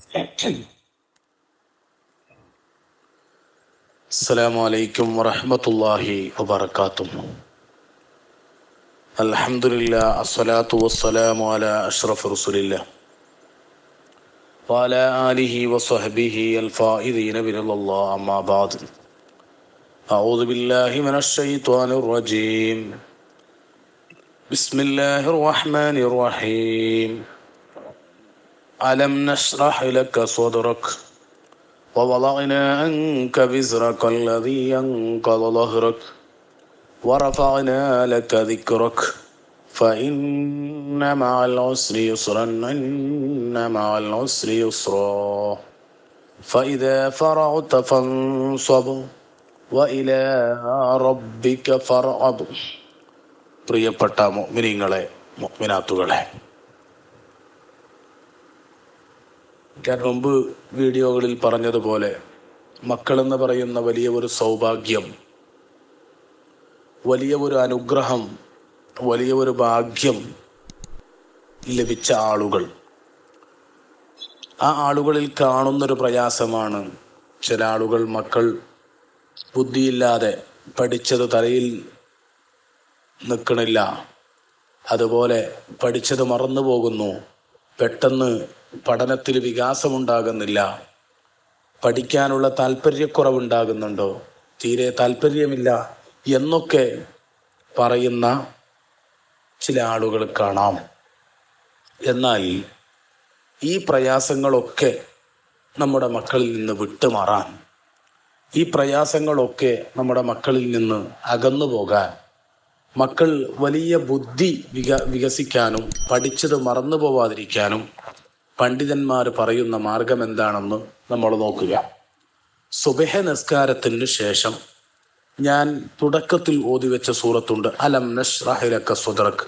السلام عليكم ورحمة الله وبركاته الحمد لله الصلاة والسلام على أشرف رسول الله وعلى آله وصحبه الفائزين برضا الله أما بعد أعوذ بالله من الشيطان الرجيم بسم الله الرحمن الرحيم ألم نشرح لك صدرك ووضعنا عنك وزرك الذي ينقض ظهرك ورفعنا لك ذكرك فإن مع العسر يسرا إن مع العسر يسرا فإذا فرغت فانصب وإلى ربك فارغب പ്രിയപ്പെട്ട മുഅ്മിനീങ്ങളെ മുഅ്മിനാത്തുകളെ ഞാൻ മുമ്പ് വീഡിയോകളിൽ പറഞ്ഞതുപോലെ മക്കളെന്ന് പറയുന്ന വലിയ ഒരു സൗഭാഗ്യം വലിയ ഒരു അനുഗ്രഹം വലിയ ഒരു ഭാഗ്യം ലഭിച്ച ആളുകൾ ആ ആളുകളിൽ കാണുന്നൊരു പ്രയാസമാണ് ചില ആളുകൾ മക്കൾ ബുദ്ധിയില്ലാതെ പഠിച്ചത് തലയിൽ നിൽക്കണില്ല അതുപോലെ പഠിച്ചത് മറന്നു പോകുന്നു പെട്ടെന്ന് പഠനത്തിൽ വികാസമുണ്ടാകുന്നില്ല പഠിക്കാനുള്ള താല്പര്യക്കുറവുണ്ടാകുന്നുണ്ടോ തീരെ താല്പര്യമില്ല എന്നൊക്കെ പറയുന്ന ചില ആളുകൾ കാണാം എന്നാൽ ഈ പ്രയാസങ്ങളൊക്കെ നമ്മുടെ മക്കളിൽ നിന്ന് വിട്ടുമാറാൻ ഈ പ്രയാസങ്ങളൊക്കെ നമ്മുടെ മക്കളിൽ നിന്ന് അകന്നു പോകാൻ മക്കൾ വലിയ ബുദ്ധി വിക വികസിക്കാനും പഠിച്ചത് മറന്നു പോവാതിരിക്കാനും പണ്ഡിതന്മാർ പറയുന്ന മാർഗം എന്താണെന്ന് നമ്മൾ നോക്കുക സുബഹ നിസ്കാരത്തിന് ശേഷം ഞാൻ തുടക്കത്തിൽ ഓതി വെച്ച സൂറത്തുണ്ട് അലം നഷ്റഹിലക്ക സുദറക്ക്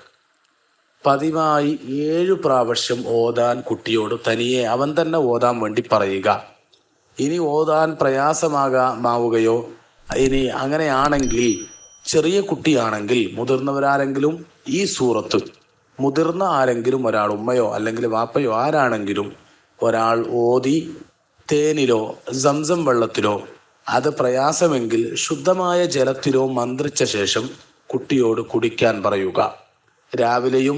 പതിവായി ഏഴു പ്രാവശ്യം ഓതാൻ കുട്ടിയോട് തനിയെ അവൻ തന്നെ ഓതാൻ വേണ്ടി പറയുക ഇനി ഓതാൻ പ്രയാസമാകാമാവുകയോ ഇനി അങ്ങനെയാണെങ്കിൽ ചെറിയ കുട്ടിയാണെങ്കിൽ മുതിർന്നവരാരെങ്കിലും ഈ സൂറത്ത് മുതിർന്ന ആരെങ്കിലും ഒരാൾ ഉമ്മയോ അല്ലെങ്കിൽ വാപ്പയോ ആരാണെങ്കിലും ഒരാൾ ഓതി തേനിലോ സംസം വെള്ളത്തിലോ അത് പ്രയാസമെങ്കിൽ ശുദ്ധമായ ജലത്തിലോ മന്ത്രിച്ച ശേഷം കുട്ടിയോട് കുടിക്കാൻ പറയുക രാവിലെയും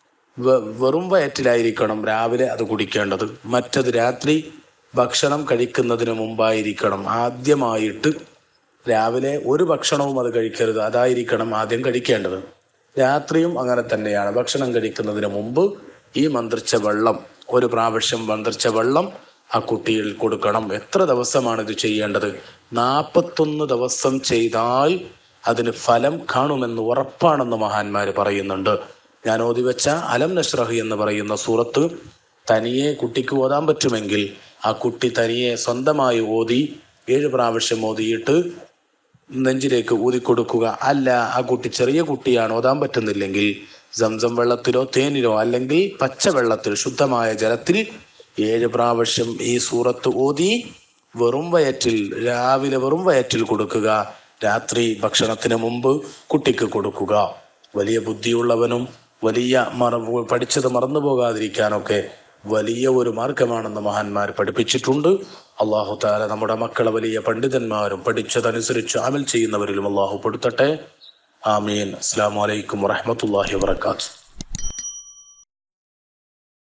വെറും വയറ്റിലായിരിക്കണം രാവിലെ അത് കുടിക്കേണ്ടത് മറ്റത് രാത്രി ഭക്ഷണം കഴിക്കുന്നതിന് മുമ്പായിരിക്കണം ആദ്യമായിട്ട് രാവിലെ ഒരു ഭക്ഷണവും അത് കഴിക്കരുത് അതായിരിക്കണം ആദ്യം കഴിക്കേണ്ടത് രാത്രിയും അങ്ങനെ തന്നെയാണ് ഭക്ഷണം കഴിക്കുന്നതിന് മുമ്പ് ഈ മന്ത്രിച്ച വെള്ളം ഒരു പ്രാവശ്യം മന്ത്രിച്ച വെള്ളം ആ കുട്ടിയിൽ കൊടുക്കണം എത്ര ദിവസമാണ് ഇത് ചെയ്യേണ്ടത് നാൽപ്പത്തൊന്ന് ദിവസം ചെയ്താൽ അതിന് ഫലം കാണുമെന്ന് ഉറപ്പാണെന്ന് മഹാന്മാർ പറയുന്നുണ്ട് ഞാൻ ഓതി വെച്ച അലം നഷ്റഹ് എന്ന് പറയുന്ന സൂറത്ത് തനിയെ കുട്ടിക്ക് ഓതാൻ പറ്റുമെങ്കിൽ ആ കുട്ടി തനിയെ സ്വന്തമായി ഓതി ഏഴ് പ്രാവശ്യം ഓതിയിട്ട് നെഞ്ചിലേക്ക് ഊതിക്കൊടുക്കുക അല്ല ആ കുട്ടി ചെറിയ കുട്ടിയാണ് ഓതാൻ പറ്റുന്നില്ലെങ്കിൽ സംസം വെള്ളത്തിലോ തേനിലോ അല്ലെങ്കിൽ പച്ചവെള്ളത്തിൽ ശുദ്ധമായ ജലത്തിൽ ഏഴ് പ്രാവശ്യം ഈ സൂറത്ത് ഓതി വെറും വയറ്റിൽ രാവിലെ വെറും വയറ്റിൽ കൊടുക്കുക രാത്രി ഭക്ഷണത്തിന് മുമ്പ് കുട്ടിക്ക് കൊടുക്കുക വലിയ ബുദ്ധിയുള്ളവനും വലിയ മറ പഠിച്ചത് മറന്നു പോകാതിരിക്കാനൊക്കെ വലിയ ഒരു മാർഗമാണെന്ന് മഹാന്മാർ പഠിപ്പിച്ചിട്ടുണ്ട് അള്ളാഹു താല നമ്മുടെ മക്കളെ വലിയ പണ്ഡിതന്മാരും പഠിച്ചതനുസരിച്ച് അമൽ ചെയ്യുന്നവരിലും അള്ളാഹു പെടുത്തട്ടെ ആമീൻ അസ്സാം വലൈക്കും വറഹമത്തല്ലാഹി വാത്തു